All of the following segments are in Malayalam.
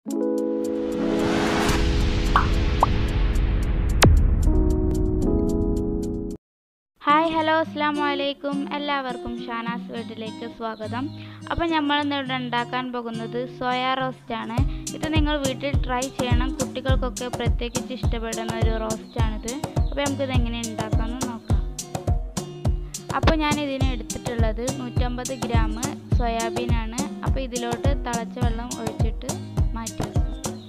ഹായ് ഹലോ അസ്സാം വലൈക്കും എല്ലാവർക്കും ഷാനാസ് വീട്ടിലേക്ക് സ്വാഗതം അപ്പോൾ നമ്മൾ ഇന്നിവിടെ ഉണ്ടാക്കാൻ പോകുന്നത് സോയാ റോസ്റ്റ് ആണ് ഇത് നിങ്ങൾ വീട്ടിൽ ട്രൈ ചെയ്യണം കുട്ടികൾക്കൊക്കെ പ്രത്യേകിച്ച് ഇഷ്ടപ്പെടുന്ന ഒരു റോസ്റ്റാണിത് അപ്പോൾ നമുക്കിത് എങ്ങനെ ഉണ്ടാക്കാമെന്ന് നോക്കാം അപ്പോൾ ഞാൻ ഇതിന് എടുത്തിട്ടുള്ളത് നൂറ്റമ്പത് ഗ്രാം സോയാബീനാണ് അപ്പോൾ ഇതിലോട്ട് തിളച്ച വെള്ളം ഒഴിച്ചിട്ട് മാറ്റി വെക്കും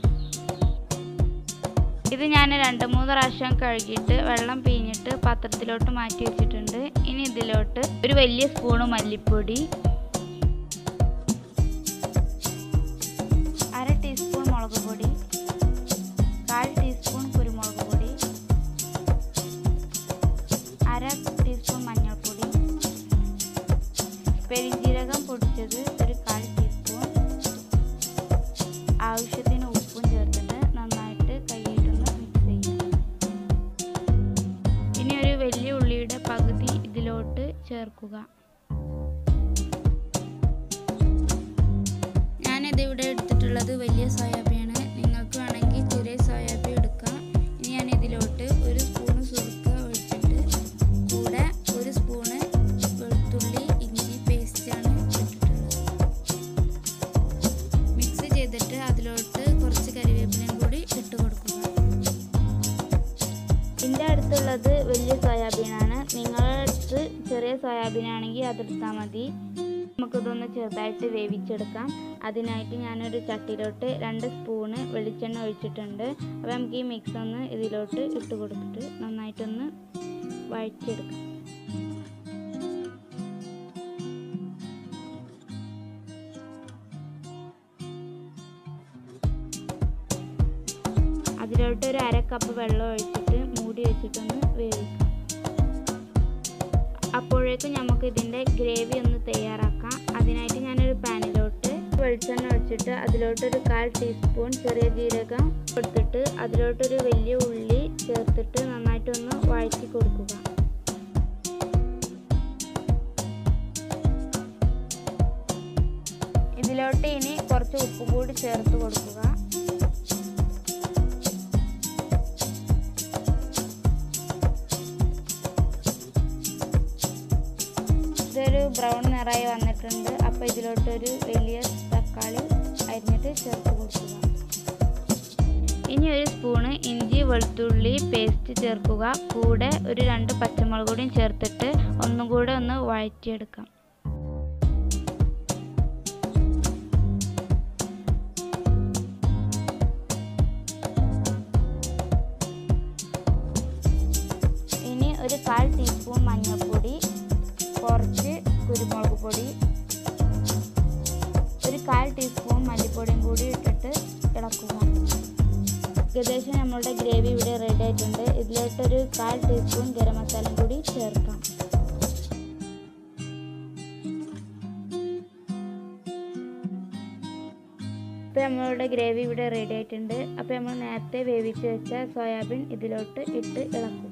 ഇത് ഞാൻ രണ്ട് മൂന്ന് പ്രാവശ്യം കഴുകിയിട്ട് വെള്ളം പിഴിഞ്ഞിട്ട് പാത്രത്തിലോട്ട് മാറ്റി വെച്ചിട്ടുണ്ട് ഇനി ഇതിലോട്ട് ഒരു വലിയ സ്പൂണ് മല്ലിപ്പൊടി അര ടീസ്പൂൺ മുളക് പൊടി കാൽ ടീസ്പൂൺ കുരുമുളക് പൊടി അര ടീസ്പൂൺ മഞ്ഞൾപ്പൊടി പെരിഞ്ജീരകം പൊടിച്ചത് ഒരു കാൽ ടീസ്പൂൺ ആവശ്യത്തിന് ഉപ്പും ചേർത്തിട്ട് നന്നായിട്ട് കൈയിട്ടൊന്ന് മിക്സ് ചെയ്യാം ഇനി ഒരു വലിയ ഉള്ളിയുടെ പകുതി ഇതിലോട്ട് ചേർക്കുക ഞാനിത് ഇവിടെ എടുത്തിട്ടുള്ളത് വലിയ സോയാബിയാണ് നിങ്ങൾക്ക് വേണമെങ്കിൽ ചെറിയ സോയാബി എടുക്കാം ഇനി ഞാൻ ഇതിലോട്ട് ഒരു സ്പൂണ് സുറുക്ക ഒഴിച്ചിട്ട് കൂടെ ഒരു സ്പൂണ് വെളുത്തുള്ളി ഇഞ്ചി പേസ്റ്റാണ് ഇട്ടിട്ടുള്ളത് മിക്സ് ചെയ്തിട്ട് അതിലോട്ട് കുറച്ച് കരിവേപ്പിലയും കൂടി ഇട്ട് കൊടുക്കുക എൻ്റെ അടുത്തുള്ളത് വലിയ സോയാബീനാണ് നിങ്ങളുടെ അടുത്ത് ചെറിയ സോയാബീൻ ആണെങ്കിൽ അതെടുത്താൽ മതി നമുക്കിതൊന്ന് ചെറുതായിട്ട് വേവിച്ചെടുക്കാം അതിനായിട്ട് ഞാനൊരു ചട്ടിയിലോട്ട് രണ്ട് സ്പൂണ് വെളിച്ചെണ്ണ ഒഴിച്ചിട്ടുണ്ട് അപ്പോൾ നമുക്ക് ഈ മിക്സ് ഒന്ന് ഇതിലോട്ട് ഇട്ട് കൊടുത്തിട്ട് നന്നായിട്ടൊന്ന് വഴറ്റിയെടുക്കാം അതിലോട്ട് ഒരു അര കപ്പ് വെള്ളം ഒഴിച്ചിട്ട് മൂടി വെച്ചിട്ടൊന്ന് വേവിക്കാം അപ്പോഴേക്കും നമുക്ക് ഇതിൻ്റെ ഗ്രേവി ഒന്ന് തയ്യാറാക്കാം അതിനായിട്ട് ഞാനൊരു പാനിലോട്ട് വെളിച്ചെണ്ണ ഒഴിച്ചിട്ട് അതിലോട്ടൊരു കാൽ ടീസ്പൂൺ ചെറിയ ജീരകം കൊടുത്തിട്ട് അതിലോട്ടൊരു വലിയ ഉള്ളി ചേർത്തിട്ട് നന്നായിട്ടൊന്ന് വഴറ്റി കൊടുക്കുക ഇതിലോട്ട് ഇനി കുറച്ച് ഉപ്പ് കൂടി ചേർത്ത് കൊടുക്കുക ഇതൊരു ബ്രൗൺ നിറമായി വന്നിട്ടുണ്ട് അപ്പോൾ ഇതിലോട്ടൊരു വലിയ തക്കാളി അരിഞ്ഞിട്ട് ചേർത്ത് കൊടുക്കുക ഇനി ഒരു സ്പൂണ് ഇഞ്ചി വെളുത്തുള്ളി പേസ്റ്റ് ചേർക്കുക കൂടെ ഒരു രണ്ട് പച്ചമുളക് കൂടിയും ചേർത്തിട്ട് ഒന്നും കൂടെ ഒന്ന് വഴറ്റിയെടുക്കാം ഇനി ഒരു കാൽ ടീസ്പൂൺ മഞ്ഞൾപ്പൊടി കുറച്ച് കുരുമുളക് പൊടി ഒരു കാൽ ടീസ്പൂൺ മല്ലിപ്പൊടിയും കൂടി ഇട്ടിട്ട് ഇളക്കുക ഏകദേശം നമ്മളുടെ ഗ്രേവി ഇവിടെ റെഡി ആയിട്ടുണ്ട് ഇതിലോട്ടൊരു കാൽ ടീസ്പൂൺ ഗരം മസാലയും കൂടി ചേർക്കാം ഇപ്പോൾ നമ്മളുടെ ഗ്രേവി ഇവിടെ റെഡി ആയിട്ടുണ്ട് അപ്പോൾ നമ്മൾ നേരത്തെ വേവിച്ച് വെച്ച സോയാബീൻ ഇതിലോട്ട് ഇട്ട് ഇളക്കുക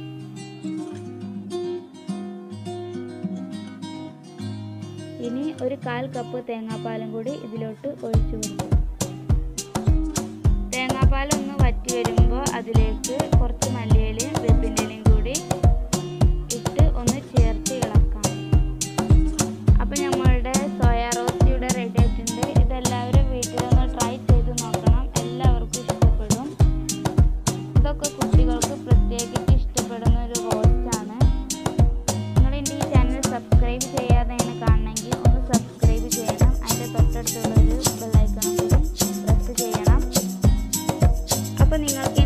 ഇനി ഒരു കാൽ കപ്പ് തേങ്ങാപ്പാലും കൂടി ഇതിലോട്ട് ഒഴിച്ചു കൊടുക്കും തേങ്ങാപ്പാൽ ഒന്ന് വറ്റി വരുമ്പോൾ അതിലേക്ക് കുറച്ച് മല്ലിയിലയും വേപ്പിൻ്റെ ഇലയും കൂടി ഇട്ട് ഒന്ന് ചേർത്ത് ഇളക്കാം അപ്പോൾ നമ്മളുടെ സോയ റോസ്റ്റ് ഇവിടെ റെഡി ആയിട്ടുണ്ട് ഇതെല്ലാവരും വീട്ടിലൊന്ന് ട്രൈ ചെയ്ത് നോക്കണം എല്ലാവർക്കും ഇഷ്ടപ്പെടും ഇതൊക്കെ കുട്ടികൾക്ക് പ്രത്യേകിച്ച് ഇഷ്ടപ്പെടുന്ന ഒരു റോസ്റ്റാണ് നിങ്ങൾ എൻ്റെ ഈ ചാനൽ സബ്സ്ക്രൈബ് ചെയ്യാതെയാണ് കാണണമെങ്കിൽ ഒന്ന് സബ്സ്ക്രൈബ് ചെയ്യണം അതിൻ്റെ തൊട്ടടുത്തുള്ളൊരു ബെല്ലൈക്കണം കൂടി പ്രസ് ചെയ്യണം അപ്പോൾ നിങ്ങൾക്ക്